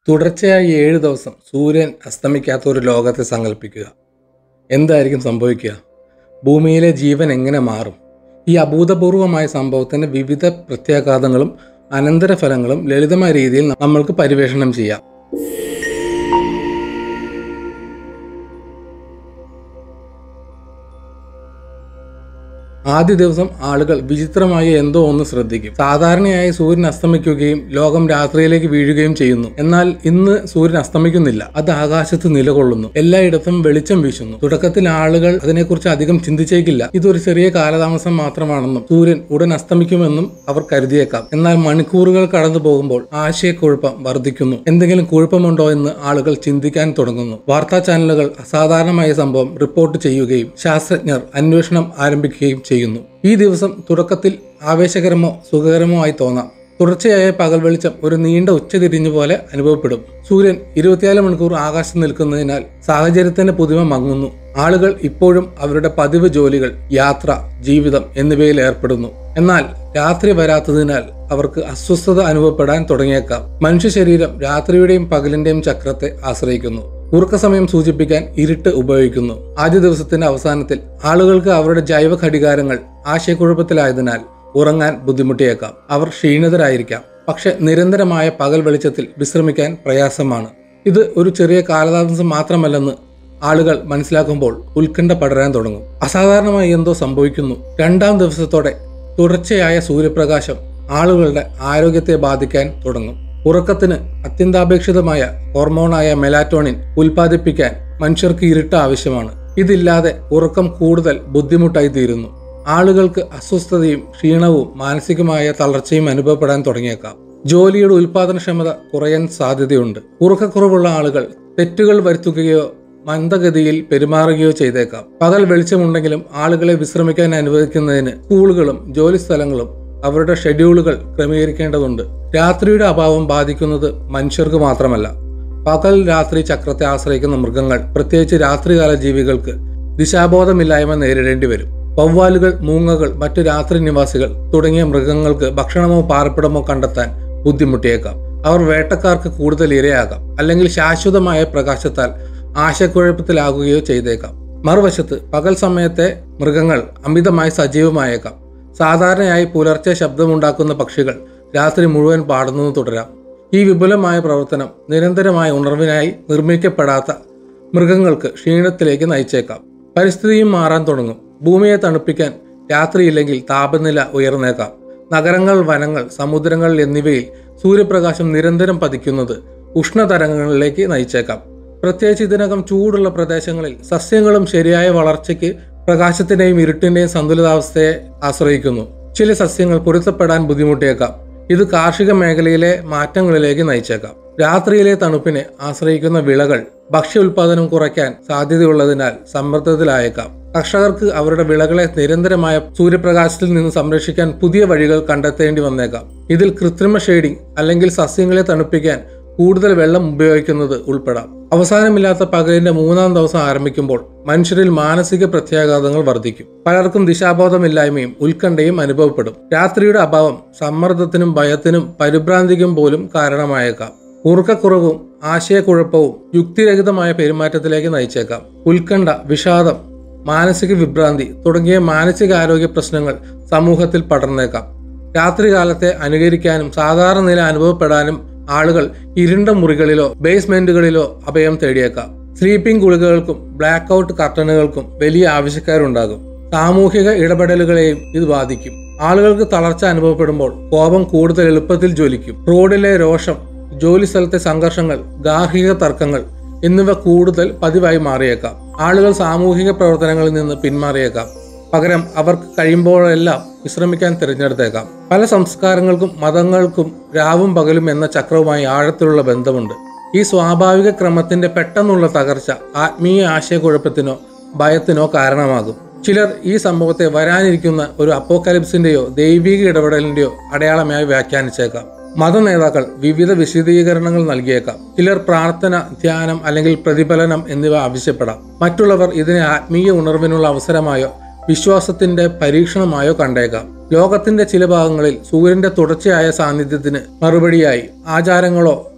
തുടർച്ചയായി ഏഴ് ദിവസം സൂര്യൻ അസ്തമിക്കാത്ത ഒരു ലോകത്തെ സങ്കല്പിക്കുക എന്തായിരിക്കും സംഭവിക്കുക ഭൂമിയിലെ ജീവൻ എങ്ങനെ മാറും ഈ അഭൂതപൂർവമായ സംഭവത്തിൻ്റെ വിവിധ പ്രത്യാഘാതങ്ങളും അനന്തരഫലങ്ങളും ലളിതമായ രീതിയിൽ നമ്മൾക്ക് പരിവേഷണം ചെയ്യാം ആദ്യ ദിവസം ആളുകൾ വിചിത്രമായ എന്തോ ഒന്ന് ശ്രദ്ധിക്കും സാധാരണയായി സൂര്യൻ അസ്തമിക്കുകയും ലോകം രാത്രിയിലേക്ക് വീഴുകയും ചെയ്യുന്നു എന്നാൽ ഇന്ന് സൂര്യൻ അസ്തമിക്കുന്നില്ല അത് ആകാശത്ത് നിലകൊള്ളുന്നു എല്ലായിടത്തും വെളിച്ചം വീശുന്നു തുടക്കത്തിൽ ആളുകൾ അതിനെക്കുറിച്ച് അധികം ചിന്തിച്ചേക്കില്ല ഇതൊരു ചെറിയ കാലതാമസം മാത്രമാണെന്നും സൂര്യൻ ഉടൻ അസ്തമിക്കുമെന്നും അവർ കരുതിയേക്കാം എന്നാൽ മണിക്കൂറുകൾ കടന്നു പോകുമ്പോൾ ആശയക്കുഴപ്പം വർദ്ധിക്കുന്നു എന്തെങ്കിലും കുഴപ്പമുണ്ടോ എന്ന് ആളുകൾ ചിന്തിക്കാൻ തുടങ്ങുന്നു വാർത്താ ചാനലുകൾ അസാധാരണമായ സംഭവം റിപ്പോർട്ട് ചെയ്യുകയും ശാസ്ത്രജ്ഞർ അന്വേഷണം ആരംഭിക്കുകയും ചെയ്യുന്നു ഈ ദിവസം തുടക്കത്തിൽ ആവേശകരമോ സുഖകരമോ ആയി തോന്നാം തുടർച്ചയായ പകൽ വെളിച്ചം ഒരു നീണ്ട ഉച്ചതിരിഞ്ഞു പോലെ അനുഭവപ്പെടും സൂര്യൻ ഇരുപത്തിനാല് മണിക്കൂർ ആകാശത്ത് നിൽക്കുന്നതിനാൽ സാഹചര്യത്തിന്റെ പുതുമ മങ്ങുന്നു ആളുകൾ ഇപ്പോഴും അവരുടെ പതിവ് ജോലികൾ യാത്ര ജീവിതം എന്നിവയിൽ ഏർപ്പെടുന്നു എന്നാൽ രാത്രി വരാത്തതിനാൽ അവർക്ക് അസ്വസ്ഥത അനുഭവപ്പെടാൻ തുടങ്ങിയേക്കാം മനുഷ്യ ശരീരം രാത്രിയുടെയും പകലിന്റെയും ചക്രത്തെ ആശ്രയിക്കുന്നു ഉറക്കസമയം സൂചിപ്പിക്കാൻ ഇരുട്ട് ഉപയോഗിക്കുന്നു ആദ്യ ദിവസത്തിന്റെ അവസാനത്തിൽ ആളുകൾക്ക് അവരുടെ ജൈവ ഘടികാരങ്ങൾ ആശയക്കുഴപ്പത്തിലായതിനാൽ ഉറങ്ങാൻ ബുദ്ധിമുട്ടിയേക്കാം അവർ ക്ഷീണിതരായിരിക്കാം പക്ഷെ നിരന്തരമായ പകൽ വെളിച്ചത്തിൽ വിശ്രമിക്കാൻ പ്രയാസമാണ് ഇത് ഒരു ചെറിയ കാലതാമസം മാത്രമല്ലെന്ന് ആളുകൾ മനസ്സിലാക്കുമ്പോൾ ഉത്കണ്ഠ പടരാൻ തുടങ്ങും അസാധാരണമായി എന്തോ സംഭവിക്കുന്നു രണ്ടാം ദിവസത്തോടെ തുടർച്ചയായ സൂര്യപ്രകാശം ആളുകളുടെ ആരോഗ്യത്തെ ബാധിക്കാൻ തുടങ്ങും ഉറക്കത്തിന് അത്യന്താപേക്ഷിതമായ ഹോർമോണായ മെലാറ്റോണിൻ ഉൽപ്പാദിപ്പിക്കാൻ മനുഷ്യർക്ക് ഇരുട്ട് ആവശ്യമാണ് ഇതില്ലാതെ ഉറക്കം കൂടുതൽ ബുദ്ധിമുട്ടായി തീരുന്നു ആളുകൾക്ക് അസ്വസ്ഥതയും ക്ഷീണവും മാനസികമായ തളർച്ചയും അനുഭവപ്പെടാൻ തുടങ്ങിയേക്കാം ജോലിയുടെ ഉൽപാദനക്ഷമത കുറയാൻ സാധ്യതയുണ്ട് ഉറക്കക്കുറവുള്ള ആളുകൾ തെറ്റുകൾ വരുത്തുകയോ മന്ദഗതിയിൽ പെരുമാറുകയോ ചെയ്തേക്കാം പകൽ വെളിച്ചമുണ്ടെങ്കിലും ആളുകളെ വിശ്രമിക്കാൻ അനുവദിക്കുന്നതിന് സ്കൂളുകളും ജോലിസ്ഥലങ്ങളും അവരുടെ ഷെഡ്യൂളുകൾ ക്രമീകരിക്കേണ്ടതുണ്ട് രാത്രിയുടെ അഭാവം ബാധിക്കുന്നത് മനുഷ്യർക്ക് മാത്രമല്ല പകൽ രാത്രി ചക്രത്തെ ആശ്രയിക്കുന്ന മൃഗങ്ങൾ പ്രത്യേകിച്ച് രാത്രികാല ജീവികൾക്ക് ദിശാബോധമില്ലായ്മ നേരിടേണ്ടി വരും വവ്വാലുകൾ മൂങ്ങകൾ മറ്റു രാത്രി നിവാസികൾ തുടങ്ങിയ മൃഗങ്ങൾക്ക് ഭക്ഷണമോ പാർപ്പിടമോ കണ്ടെത്താൻ ബുദ്ധിമുട്ടിയേക്കാം അവർ വേട്ടക്കാർക്ക് കൂടുതൽ ഇരയാകാം അല്ലെങ്കിൽ ശാശ്വതമായ പ്രകാശത്താൽ ആശയക്കുഴപ്പത്തിലാകുകയോ ചെയ്തേക്കാം മറുവശത്ത് പകൽ സമയത്തെ മൃഗങ്ങൾ അമിതമായി സജീവമായേക്കാം സാധാരണയായി പുലർച്ചെ ശബ്ദമുണ്ടാക്കുന്ന പക്ഷികൾ രാത്രി മുഴുവൻ പാടുന്നത് തുടരാം ഈ വിപുലമായ പ്രവർത്തനം നിരന്തരമായ ഉണർവിനായി നിർമ്മിക്കപ്പെടാത്ത മൃഗങ്ങൾക്ക് ക്ഷീണത്തിലേക്ക് നയിച്ചേക്കാം പരിസ്ഥിതിയും മാറാൻ തുടങ്ങും ഭൂമിയെ തണുപ്പിക്കാൻ രാത്രിയില്ലെങ്കിൽ താപനില ഉയർന്നേക്കാം നഗരങ്ങൾ വനങ്ങൾ സമുദ്രങ്ങൾ എന്നിവയിൽ സൂര്യപ്രകാശം നിരന്തരം പതിക്കുന്നത് ഉഷ്ണതരംഗങ്ങളിലേക്ക് നയിച്ചേക്കാം പ്രത്യേകിച്ച് ഇതിനകം ചൂടുള്ള പ്രദേശങ്ങളിൽ സസ്യങ്ങളും ശരിയായ വളർച്ചയ്ക്ക് പ്രകാശത്തിന്റെയും ഇരുട്ടിന്റെയും സന്തുലിതാവസ്ഥയെ ആശ്രയിക്കുന്നു ചില സസ്യങ്ങൾ പൊരുത്തപ്പെടാൻ ബുദ്ധിമുട്ടിയേക്കാം ഇത് കാർഷിക മേഖലയിലെ മാറ്റങ്ങളിലേക്ക് നയിച്ചേക്കാം രാത്രിയിലെ തണുപ്പിനെ ആശ്രയിക്കുന്ന വിളകൾ ഭക്ഷ്യ ഉൽപാദനം കുറയ്ക്കാൻ സാധ്യതയുള്ളതിനാൽ സമ്മർദ്ദത്തിലായേക്കാം കർഷകർക്ക് അവരുടെ വിളകളെ നിരന്തരമായ സൂര്യപ്രകാശത്തിൽ നിന്ന് സംരക്ഷിക്കാൻ പുതിയ വഴികൾ കണ്ടെത്തേണ്ടി വന്നേക്കാം ഇതിൽ കൃത്രിമ ഷെയ്ഡിംഗ് അല്ലെങ്കിൽ സസ്യങ്ങളെ തണുപ്പിക്കാൻ കൂടുതൽ വെള്ളം ഉപയോഗിക്കുന്നത് ഉൾപ്പെടാം അവസാനമില്ലാത്ത പകലിന്റെ മൂന്നാം ദിവസം ആരംഭിക്കുമ്പോൾ മനുഷ്യരിൽ മാനസിക പ്രത്യാഘാതങ്ങൾ വർദ്ധിക്കും പലർക്കും ദിശാബോധമില്ലായ്മയും ഉത്കണ്ഠയും അനുഭവപ്പെടും രാത്രിയുടെ അഭാവം സമ്മർദ്ദത്തിനും ഭയത്തിനും പരിഭ്രാന്തിക്കും പോലും കാരണമായേക്കാം ഉറക്കക്കുറവും ആശയക്കുഴപ്പവും യുക്തിരഹിതമായ പെരുമാറ്റത്തിലേക്ക് നയിച്ചേക്കാം ഉത്കണ്ഠ വിഷാദം മാനസിക വിഭ്രാന്തി തുടങ്ങിയ മാനസികാരോഗ്യ പ്രശ്നങ്ങൾ സമൂഹത്തിൽ പടർന്നേക്കാം രാത്രികാലത്തെ അനുകരിക്കാനും സാധാരണ നില അനുഭവപ്പെടാനും ആളുകൾ ഇരുണ്ട മുറികളിലോ ബേസ്മെന്റുകളിലോ അഭയം തേടിയേക്കാം സ്ലീപ്പിംഗ് ഗുളികകൾക്കും ബ്ലാക്ക് ഔട്ട് കർട്ടനുകൾക്കും വലിയ ആവശ്യക്കാരുണ്ടാകും സാമൂഹിക ഇടപെടലുകളെയും ഇത് ബാധിക്കും ആളുകൾക്ക് തളർച്ച അനുഭവപ്പെടുമ്പോൾ കോപം കൂടുതൽ എളുപ്പത്തിൽ ജ്വലിക്കും റോഡിലെ രോഷം ജോലി സ്ഥലത്തെ സംഘർഷങ്ങൾ ഗാർഹിക തർക്കങ്ങൾ എന്നിവ കൂടുതൽ പതിവായി മാറിയേക്കാം ആളുകൾ സാമൂഹിക പ്രവർത്തനങ്ങളിൽ നിന്ന് പിന്മാറിയേക്കാം പകരം അവർക്ക് കഴിയുമ്പോഴെല്ലാം വിശ്രമിക്കാൻ തിരഞ്ഞെടുത്തേക്കാം പല സംസ്കാരങ്ങൾക്കും മതങ്ങൾക്കും രാവും പകലും എന്ന ചക്രവുമായി ആഴത്തിലുള്ള ബന്ധമുണ്ട് ഈ സ്വാഭാവിക ക്രമത്തിന്റെ പെട്ടെന്നുള്ള തകർച്ച ആത്മീയ ആശയക്കുഴപ്പത്തിനോ ഭയത്തിനോ കാരണമാകും ചിലർ ഈ സംഭവത്തെ വരാനിരിക്കുന്ന ഒരു അപ്പോക്കലിപ്സിന്റെയോ ദൈവിക ഇടപെടലിന്റെയോ അടയാളമായി വ്യാഖ്യാനിച്ചേക്കാം മത നേതാക്കൾ വിവിധ വിശദീകരണങ്ങൾ നൽകിയേക്കാം ചിലർ പ്രാർത്ഥന ധ്യാനം അല്ലെങ്കിൽ പ്രതിഫലനം എന്നിവ ആവശ്യപ്പെടാം മറ്റുള്ളവർ ഇതിനെ ആത്മീയ ഉണർവിനുള്ള അവസരമായോ വിശ്വാസത്തിന്റെ പരീക്ഷണമായോ കണ്ടേക്കാം ലോകത്തിന്റെ ചില ഭാഗങ്ങളിൽ സൂര്യന്റെ തുടർച്ചയായ സാന്നിധ്യത്തിന് മറുപടിയായി ആചാരങ്ങളോ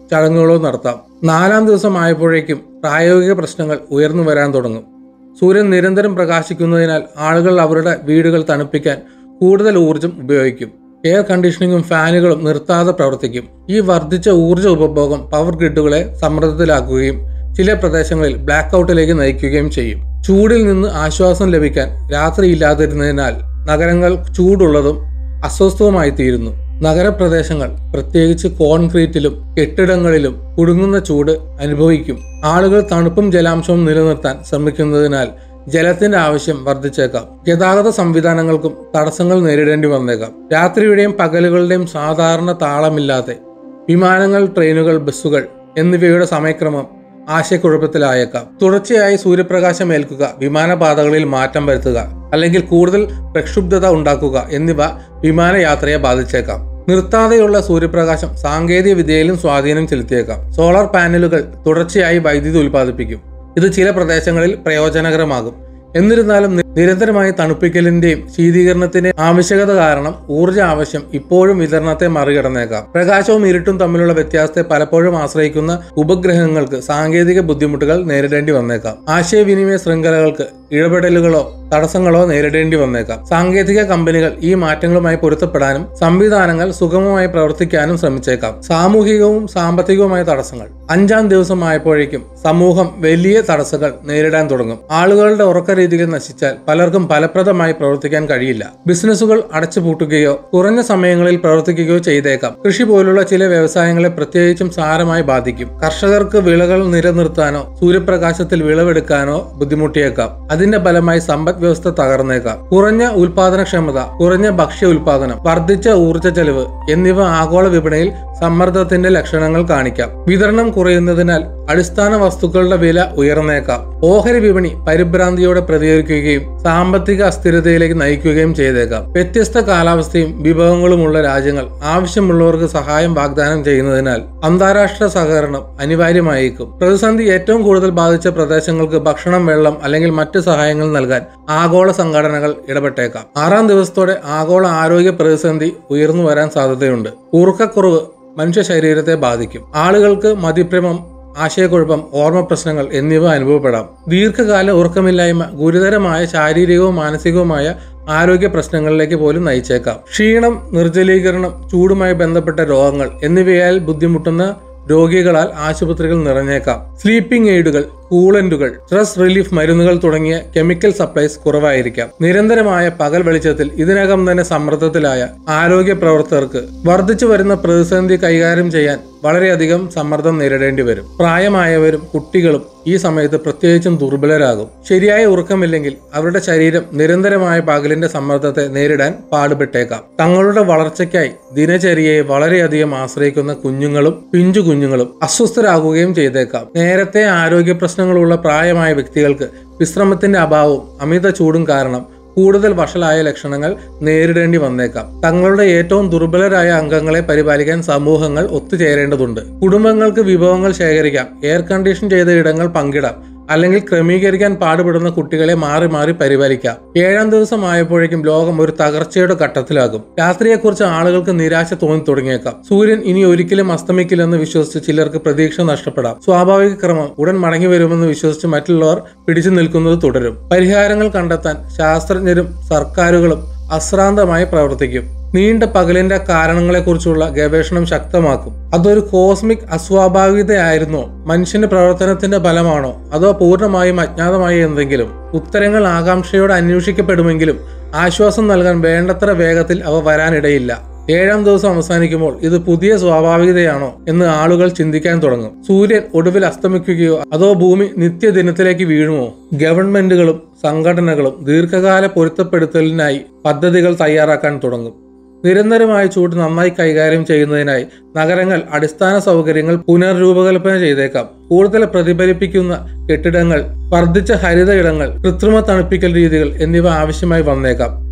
ചടങ്ങുകളോ നടത്താം നാലാം ദിവസം ആയപ്പോഴേക്കും പ്രായോഗിക പ്രശ്നങ്ങൾ ഉയർന്നു വരാൻ തുടങ്ങും സൂര്യൻ നിരന്തരം പ്രകാശിക്കുന്നതിനാൽ ആളുകൾ അവരുടെ വീടുകൾ തണുപ്പിക്കാൻ കൂടുതൽ ഊർജം ഉപയോഗിക്കും എയർ കണ്ടീഷനിങ്ങും ഫാനുകളും നിർത്താതെ പ്രവർത്തിക്കും ഈ വർദ്ധിച്ച ഊർജ ഉപഭോഗം പവർ ഗ്രിഡുകളെ സമ്മർദ്ദത്തിലാക്കുകയും ചില പ്രദേശങ്ങളിൽ ബ്ലാക്ക് ഔട്ടിലേക്ക് നയിക്കുകയും ചെയ്യും ചൂടിൽ നിന്ന് ആശ്വാസം ലഭിക്കാൻ രാത്രിയില്ലാതിരുന്നതിനാൽ നഗരങ്ങൾ ചൂടുള്ളതും അസ്വസ്ഥവുമായി തീരുന്നു നഗരപ്രദേശങ്ങൾ പ്രത്യേകിച്ച് കോൺക്രീറ്റിലും കെട്ടിടങ്ങളിലും കുടുങ്ങുന്ന ചൂട് അനുഭവിക്കും ആളുകൾ തണുപ്പും ജലാംശവും നിലനിർത്താൻ ശ്രമിക്കുന്നതിനാൽ ജലത്തിന്റെ ആവശ്യം വർദ്ധിച്ചേക്കാം ഗതാഗത സംവിധാനങ്ങൾക്കും തടസ്സങ്ങൾ നേരിടേണ്ടി വന്നേക്കാം രാത്രിയുടെയും പകലുകളുടെയും സാധാരണ താളമില്ലാതെ വിമാനങ്ങൾ ട്രെയിനുകൾ ബസ്സുകൾ എന്നിവയുടെ സമയക്രമം ആശയക്കുഴപ്പത്തിലായേക്കാം തുടർച്ചയായി സൂര്യപ്രകാശം ഏൽക്കുക വിമാനപാതകളിൽ മാറ്റം വരുത്തുക അല്ലെങ്കിൽ കൂടുതൽ പ്രക്ഷുബ്ധത ഉണ്ടാക്കുക എന്നിവ വിമാനയാത്രയെ ബാധിച്ചേക്കാം നിർത്താതെയുള്ള സൂര്യപ്രകാശം സാങ്കേതിക വിദ്യയിലും സ്വാധീനം ചെലുത്തിയേക്കാം സോളാർ പാനലുകൾ തുടർച്ചയായി വൈദ്യുതി ഉൽപ്പാദിപ്പിക്കും ഇത് ചില പ്രദേശങ്ങളിൽ പ്രയോജനകരമാകും എന്നിരുന്നാലും നി- നിരന്തരമായ തണുപ്പിക്കലിന്റെയും ശീതീകരണത്തിന്റെയും ആവശ്യകത കാരണം ഊർജ്ജ ആവശ്യം ഇപ്പോഴും വിതരണത്തെ മറികടന്നേക്കാം പ്രകാശവും ഇരുട്ടും തമ്മിലുള്ള വ്യത്യാസത്തെ പലപ്പോഴും ആശ്രയിക്കുന്ന ഉപഗ്രഹങ്ങൾക്ക് സാങ്കേതിക ബുദ്ധിമുട്ടുകൾ നേരിടേണ്ടി വന്നേക്കാം ആശയവിനിമയ ശൃംഖലകൾക്ക് ഇടപെടലുകളോ തടസ്സങ്ങളോ നേരിടേണ്ടി വന്നേക്കാം സാങ്കേതിക കമ്പനികൾ ഈ മാറ്റങ്ങളുമായി പൊരുത്തപ്പെടാനും സംവിധാനങ്ങൾ സുഗമമായി പ്രവർത്തിക്കാനും ശ്രമിച്ചേക്കാം സാമൂഹികവും സാമ്പത്തികവുമായ തടസ്സങ്ങൾ അഞ്ചാം ദിവസമായപ്പോഴേക്കും സമൂഹം വലിയ തടസ്സങ്ങൾ നേരിടാൻ തുടങ്ങും ആളുകളുടെ ഉറക്ക രീതികൾ നശിച്ചാൽ പലർക്കും ഫലപ്രദമായി പ്രവർത്തിക്കാൻ കഴിയില്ല ബിസിനസ്സുകൾ അടച്ചുപൂട്ടുകയോ കുറഞ്ഞ സമയങ്ങളിൽ പ്രവർത്തിക്കുകയോ ചെയ്തേക്കാം കൃഷി പോലുള്ള ചില വ്യവസായങ്ങളെ പ്രത്യേകിച്ചും സാരമായി ബാധിക്കും കർഷകർക്ക് വിളകൾ നിലനിർത്താനോ സൂര്യപ്രകാശത്തിൽ വിളവെടുക്കാനോ ബുദ്ധിമുട്ടിയേക്കാം അതിന്റെ ഫലമായി സമ്പദ് വ്യവസ്ഥ തകർന്നേക്കാം കുറഞ്ഞ ഉൽപാദനക്ഷമത കുറഞ്ഞ ഭക്ഷ്യ ഉൽപാദനം വർദ്ധിച്ച ഊർജ്ജ ചെലവ് എന്നിവ ആഗോള വിപണിയിൽ സമ്മർദ്ദത്തിന്റെ ലക്ഷണങ്ങൾ കാണിക്കാം വിതരണം കുറയുന്നതിനാൽ അടിസ്ഥാന വസ്തുക്കളുടെ വില ഉയർന്നേക്കാം ഓഹരി വിപണി പരിഭ്രാന്തിയോടെ പ്രതികരിക്കുകയും സാമ്പത്തിക അസ്ഥിരതയിലേക്ക് നയിക്കുകയും ചെയ്തേക്കാം വ്യത്യസ്ത കാലാവസ്ഥയും വിഭവങ്ങളുമുള്ള രാജ്യങ്ങൾ ആവശ്യമുള്ളവർക്ക് സഹായം വാഗ്ദാനം ചെയ്യുന്നതിനാൽ അന്താരാഷ്ട്ര സഹകരണം അനിവാര്യമായേക്കും പ്രതിസന്ധി ഏറ്റവും കൂടുതൽ ബാധിച്ച പ്രദേശങ്ങൾക്ക് ഭക്ഷണം വെള്ളം അല്ലെങ്കിൽ മറ്റ് സഹായങ്ങൾ നൽകാൻ ആഗോള സംഘടനകൾ ഇടപെട്ടേക്കാം ആറാം ദിവസത്തോടെ ആഗോള ആരോഗ്യ പ്രതിസന്ധി ഉയർന്നു വരാൻ സാധ്യതയുണ്ട് ഉറക്കക്കുറവ് മനുഷ്യ ശരീരത്തെ ബാധിക്കും ആളുകൾക്ക് മതിഭ്രമം ആശയക്കുഴപ്പം ഓർമ്മ പ്രശ്നങ്ങൾ എന്നിവ അനുഭവപ്പെടാം ദീർഘകാല ഉറക്കമില്ലായ്മ ഗുരുതരമായ ശാരീരികവും മാനസികവുമായ ആരോഗ്യ പ്രശ്നങ്ങളിലേക്ക് പോലും നയിച്ചേക്കാം ക്ഷീണം നിർജ്ജലീകരണം ചൂടുമായി ബന്ധപ്പെട്ട രോഗങ്ങൾ എന്നിവയാൽ ബുദ്ധിമുട്ടുന്ന രോഗികളാൽ ആശുപത്രികൾ നിറഞ്ഞേക്കാം സ്ലീപ്പിംഗ് എയ്ഡുകൾ കൂളന്റുകൾ സ്ട്രെസ് റിലീഫ് മരുന്നുകൾ തുടങ്ങിയ കെമിക്കൽ സപ്ലൈസ് കുറവായിരിക്കാം നിരന്തരമായ പകൽ വെളിച്ചത്തിൽ ഇതിനകം തന്നെ സമ്മർദ്ദത്തിലായ ആരോഗ്യ പ്രവർത്തകർക്ക് വർദ്ധിച്ചു വരുന്ന പ്രതിസന്ധി കൈകാര്യം ചെയ്യാൻ വളരെയധികം സമ്മർദ്ദം നേരിടേണ്ടി വരും പ്രായമായവരും കുട്ടികളും ഈ സമയത്ത് പ്രത്യേകിച്ചും ദുർബലരാകും ശരിയായ ഉറക്കമില്ലെങ്കിൽ അവരുടെ ശരീരം നിരന്തരമായ പകലിന്റെ സമ്മർദ്ദത്തെ നേരിടാൻ പാടുപെട്ടേക്കാം തങ്ങളുടെ വളർച്ചയ്ക്കായി ദിനചര്യയെ വളരെയധികം ആശ്രയിക്കുന്ന കുഞ്ഞുങ്ങളും പിഞ്ചു കുഞ്ഞുങ്ങളും അസ്വസ്ഥരാകുകയും ചെയ്തേക്കാം നേരത്തെ ആരോഗ്യ പ്രശ്നങ്ങളുള്ള പ്രായമായ വ്യക്തികൾക്ക് വിശ്രമത്തിന്റെ അഭാവവും അമിത ചൂടും കാരണം കൂടുതൽ വഷളായ ലക്ഷണങ്ങൾ നേരിടേണ്ടി വന്നേക്കാം തങ്ങളുടെ ഏറ്റവും ദുർബലരായ അംഗങ്ങളെ പരിപാലിക്കാൻ സമൂഹങ്ങൾ ഒത്തുചേരേണ്ടതുണ്ട് കുടുംബങ്ങൾക്ക് വിഭവങ്ങൾ ശേഖരിക്കാം എയർ കണ്ടീഷൻ ചെയ്ത ഇടങ്ങൾ പങ്കിടാം അല്ലെങ്കിൽ ക്രമീകരിക്കാൻ പാടുപെടുന്ന കുട്ടികളെ മാറി മാറി പരിപാലിക്കാം ഏഴാം ദിവസം ആയപ്പോഴേക്കും ലോകം ഒരു തകർച്ചയുടെ ഘട്ടത്തിലാകും രാത്രിയെക്കുറിച്ച് ആളുകൾക്ക് നിരാശ തോന്നി തുടങ്ങിയേക്കാം സൂര്യൻ ഇനി ഒരിക്കലും അസ്തമിക്കില്ലെന്ന് വിശ്വസിച്ച് ചിലർക്ക് പ്രതീക്ഷ നഷ്ടപ്പെടാം സ്വാഭാവിക ക്രമം ഉടൻ മടങ്ങി വരുമെന്ന് വിശ്വസിച്ച് മറ്റുള്ളവർ പിടിച്ചു നിൽക്കുന്നത് തുടരും പരിഹാരങ്ങൾ കണ്ടെത്താൻ ശാസ്ത്രജ്ഞരും സർക്കാരുകളും അശ്രാന്തമായി പ്രവർത്തിക്കും നീണ്ട പകലിന്റെ കാരണങ്ങളെക്കുറിച്ചുള്ള ഗവേഷണം ശക്തമാക്കും അതൊരു കോസ്മിക് അസ്വാഭാവികതയായിരുന്നോ മനുഷ്യന്റെ പ്രവർത്തനത്തിന്റെ ഫലമാണോ അതോ പൂർണ്ണമായും അജ്ഞാതമായ എന്തെങ്കിലും ഉത്തരങ്ങൾ ആകാംക്ഷയോടെ അന്വേഷിക്കപ്പെടുമെങ്കിലും ആശ്വാസം നൽകാൻ വേണ്ടത്ര വേഗത്തിൽ അവ വരാനിടയില്ല ഏഴാം ദിവസം അവസാനിക്കുമ്പോൾ ഇത് പുതിയ സ്വാഭാവികതയാണോ എന്ന് ആളുകൾ ചിന്തിക്കാൻ തുടങ്ങും സൂര്യൻ ഒടുവിൽ അസ്തമിക്കുകയോ അതോ ഭൂമി നിത്യദിനത്തിലേക്ക് വീഴുമോ ഗവൺമെന്റുകളും സംഘടനകളും ദീർഘകാല പൊരുത്തപ്പെടുത്തലിനായി പദ്ധതികൾ തയ്യാറാക്കാൻ തുടങ്ങും നിരന്തരമായ ചൂട് നന്നായി കൈകാര്യം ചെയ്യുന്നതിനായി നഗരങ്ങൾ അടിസ്ഥാന സൗകര്യങ്ങൾ പുനർരൂപകൽപ്പന ചെയ്തേക്കാം കൂടുതൽ പ്രതിഫലിപ്പിക്കുന്ന കെട്ടിടങ്ങൾ വർദ്ധിച്ച ഹരിത ഇടങ്ങൾ കൃത്രിമ തണുപ്പിക്കൽ രീതികൾ എന്നിവ ആവശ്യമായി വന്നേക്കാം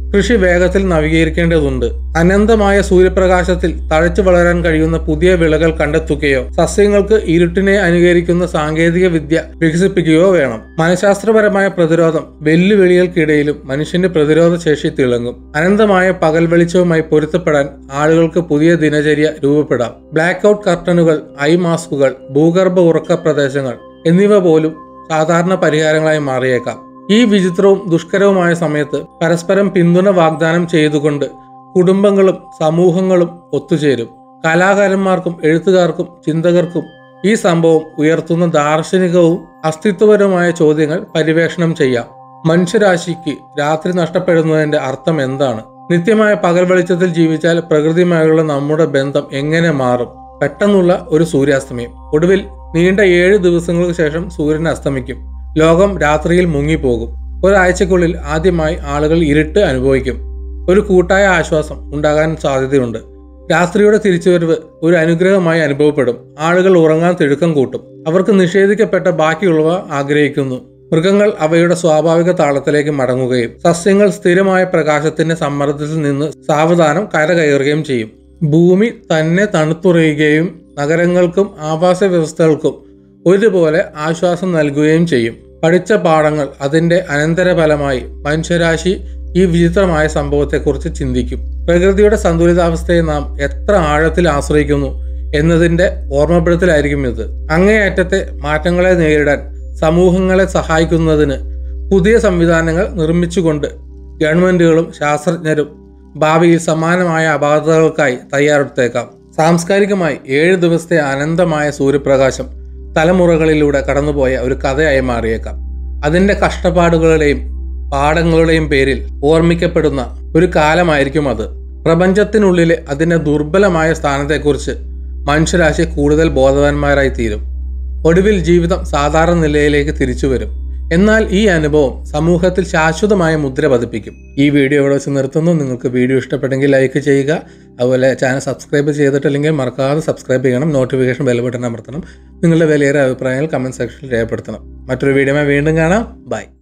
കൃഷി വേഗത്തിൽ നവീകരിക്കേണ്ടതുണ്ട് അനന്തമായ സൂര്യപ്രകാശത്തിൽ തഴച്ചു വളരാൻ കഴിയുന്ന പുതിയ വിളകൾ കണ്ടെത്തുകയോ സസ്യങ്ങൾക്ക് ഇരുട്ടിനെ അനുകരിക്കുന്ന സാങ്കേതിക വിദ്യ വികസിപ്പിക്കുകയോ വേണം മനഃശാസ്ത്രപരമായ പ്രതിരോധം വെല്ലുവിളികൾക്കിടയിലും മനുഷ്യന്റെ പ്രതിരോധ ശേഷി തിളങ്ങും അനന്തമായ പകൽ വെളിച്ചവുമായി പൊരുത്തപ്പെടാൻ ആളുകൾക്ക് പുതിയ ദിനചര്യ രൂപപ്പെടാം ബ്ലാക്ക് ഔട്ട് കർട്ടനുകൾ ഐ മാസ്കുകൾ ഭൂഗർഭ ഉറക്ക പ്രദേശങ്ങൾ എന്നിവ പോലും സാധാരണ പരിഹാരങ്ങളായി മാറിയേക്കാം ഈ വിചിത്രവും ദുഷ്കരവുമായ സമയത്ത് പരസ്പരം പിന്തുണ വാഗ്ദാനം ചെയ്തുകൊണ്ട് കുടുംബങ്ങളും സമൂഹങ്ങളും ഒത്തുചേരും കലാകാരന്മാർക്കും എഴുത്തുകാർക്കും ചിന്തകർക്കും ഈ സംഭവം ഉയർത്തുന്ന ദാർശനികവും അസ്തിത്വപരവുമായ ചോദ്യങ്ങൾ പര്യവേഷണം ചെയ്യാം മനുഷ്യരാശിക്ക് രാത്രി നഷ്ടപ്പെടുന്നതിന്റെ അർത്ഥം എന്താണ് നിത്യമായ പകൽ വെളിച്ചത്തിൽ ജീവിച്ചാൽ പ്രകൃതിയുമായുള്ള നമ്മുടെ ബന്ധം എങ്ങനെ മാറും പെട്ടെന്നുള്ള ഒരു സൂര്യാസ്തമയം ഒടുവിൽ നീണ്ട ഏഴ് ദിവസങ്ങൾക്ക് ശേഷം സൂര്യൻ അസ്തമിക്കും ലോകം രാത്രിയിൽ മുങ്ങിപ്പോകും ഒരാഴ്ചക്കുള്ളിൽ ആദ്യമായി ആളുകൾ ഇരുട്ട് അനുഭവിക്കും ഒരു കൂട്ടായ ആശ്വാസം ഉണ്ടാകാൻ സാധ്യതയുണ്ട് രാത്രിയുടെ തിരിച്ചുവരവ് ഒരു അനുഗ്രഹമായി അനുഭവപ്പെടും ആളുകൾ ഉറങ്ങാൻ തിടുക്കം കൂട്ടും അവർക്ക് നിഷേധിക്കപ്പെട്ട ബാക്കിയുള്ളവ ആഗ്രഹിക്കുന്നു മൃഗങ്ങൾ അവയുടെ സ്വാഭാവിക താളത്തിലേക്ക് മടങ്ങുകയും സസ്യങ്ങൾ സ്ഥിരമായ പ്രകാശത്തിന്റെ സമ്മർദ്ദത്തിൽ നിന്ന് സാവധാനം കരകയറുകയും ചെയ്യും ഭൂമി തന്നെ തണുത്തുറയുകയും നഗരങ്ങൾക്കും ആവാസ വ്യവസ്ഥകൾക്കും ഒരുപോലെ ആശ്വാസം നൽകുകയും ചെയ്യും പഠിച്ച പാഠങ്ങൾ അതിന്റെ അനന്തരഫലമായി മനുഷ്യരാശി ഈ വിചിത്രമായ സംഭവത്തെക്കുറിച്ച് ചിന്തിക്കും പ്രകൃതിയുടെ സന്തുലിതാവസ്ഥയെ നാം എത്ര ആഴത്തിൽ ആശ്രയിക്കുന്നു എന്നതിന്റെ ഓർമ്മപ്പെടുത്തലായിരിക്കും ഇത് അങ്ങേയറ്റത്തെ മാറ്റങ്ങളെ നേരിടാൻ സമൂഹങ്ങളെ സഹായിക്കുന്നതിന് പുതിയ സംവിധാനങ്ങൾ നിർമ്മിച്ചുകൊണ്ട് ഗവൺമെന്റുകളും ശാസ്ത്രജ്ഞരും ഭാവിയിൽ സമാനമായ അപാകതകൾക്കായി തയ്യാറെടുത്തേക്കാം സാംസ്കാരികമായി ഏഴ് ദിവസത്തെ അനന്തമായ സൂര്യപ്രകാശം തലമുറകളിലൂടെ കടന്നുപോയ ഒരു കഥയായി മാറിയേക്കാം അതിന്റെ കഷ്ടപ്പാടുകളുടെയും പാഠങ്ങളുടെയും പേരിൽ ഓർമ്മിക്കപ്പെടുന്ന ഒരു കാലമായിരിക്കും അത് പ്രപഞ്ചത്തിനുള്ളിലെ അതിന്റെ ദുർബലമായ സ്ഥാനത്തെക്കുറിച്ച് മനുഷ്യരാശി കൂടുതൽ ബോധവാന്മാരായി തീരും ഒടുവിൽ ജീവിതം സാധാരണ നിലയിലേക്ക് തിരിച്ചു വരും എന്നാൽ ഈ അനുഭവം സമൂഹത്തിൽ ശാശ്വതമായ മുദ്ര പതിപ്പിക്കും ഈ വീഡിയോ ഇവിടെ വെച്ച് നിർത്തുന്നു നിങ്ങൾക്ക് വീഡിയോ ഇഷ്ടപ്പെട്ടെങ്കിൽ ലൈക്ക് ചെയ്യുക അതുപോലെ ചാനൽ സബ്സ്ക്രൈബ് ചെയ്തിട്ടില്ലെങ്കിൽ മറക്കാതെ സബ്സ്ക്രൈബ് ചെയ്യണം നോട്ടിഫിക്കേഷൻ ബെൽ ബട്ടൺ അമർത്തണം നിങ്ങളുടെ വിലയേറെ അഭിപ്രായങ്ങൾ കമൻറ്റ് സെക്ഷനിൽ രേഖപ്പെടുത്തണം മറ്റൊരു വീഡിയോമായി വീണ്ടും കാണാം ബൈ